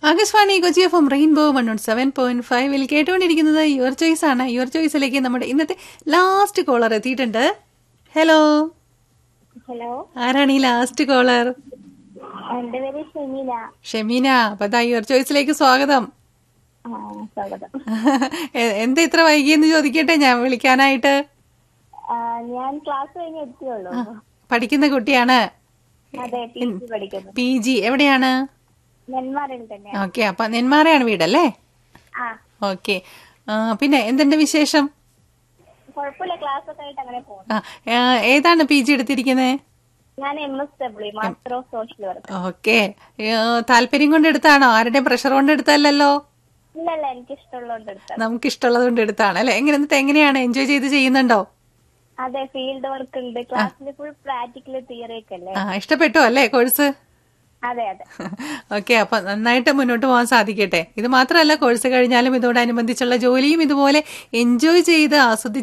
Akashvani Kochi F M rainbow one naught seven point ഫൈവിൽ കേട്ടുകൊണ്ടിരിക്കുന്നത് your choice ആണ് യുവർ ചോയ്സിലേക്ക് നമ്മുടെ ഇന്നത്തെ ലാസ്റ്റ് കോളർ എത്തിയിട്ടുണ്ട് ഹലോ ഹലോ ആരാണ് ഈ ലാസ്റ്റ് കോളർ എന്റെ പേര് ഷെമീല ഷെമീന അപ്പൊ ദാ യുവർ ചോയ്സിലേക്ക് സ്വാഗതം ആ സ്വാഗതം എ- എന്താ ഇത്ര വൈകിയെന്ന് ചോദിക്കട്ടെ ഞാൻ വിളിക്കാനായിട്ട് ആ, ഞാൻ ക്ലാസ് കഴിഞ്ഞ് എത്തിയുള്ളൂ പഠിക്കുന്ന കുട്ടിയാണ് അതെ പി ജി പഠിക്കുന്നു പി ജി എവിടെയാണ് നെന്മാറിൽ തന്നെ ഓക്കെ അപ്പൊ നെന്മാറയാണ് വീടല്ലേ ആ ഓക്കെ പിന്നെ എന്തുണ്ട് വിശേഷം കുഴപ്പമില്ല ക്ലാസ് ഒക്കെ ആയിട്ട് അങ്ങനെ പോകുന്നു ആ, ആ, ഏതാണ് പി ജി എടുത്തിരിക്കുന്നത് ഞാൻ M S W master of social work okay താല്പര്യം കൊണ്ട് എടുത്താണോ ആരുടെയും പ്രഷർ കൊണ്ട് എടുത്തല്ലോ ഇല്ലല്ല എനിക്ക് ഇഷ്ടമുള്ളതുകൊണ്ട് എടുത്തത് നമുക്ക് ഇഷ്ടമുള്ളത് കൊണ്ട് എടുത്താണ് അല്ലെ എങ്ങനെ എന്നിട്ട് എങ്ങനെയാണ് എൻജോയ് ചെയ്ത് ചെയ്യുന്നുണ്ടോ അതെ ഫീൽഡ് വർക്ക് ഉണ്ട് ക്ലാസ്സിൽ ഫുൾ പ്രാക്ടിക്കൽ തിയറി ഒക്കെ അല്ലേ ആ ഇഷ്ടപ്പെട്ടോ അല്ലേ കോഴ്സ് അതെ അതെ ഓക്കെ അപ്പൊ നന്നായിട്ട് മുന്നോട്ട് പോകാൻ സാധിക്കട്ടെ ഇത് മാത്രമല്ല കോഴ്സ് കഴിഞ്ഞാലും ഇതോടനുബന്ധിച്ചുള്ള ജോലിയും ഇതുപോലെ എൻജോയ് ചെയ്ത് ആസ്വദിച്ച്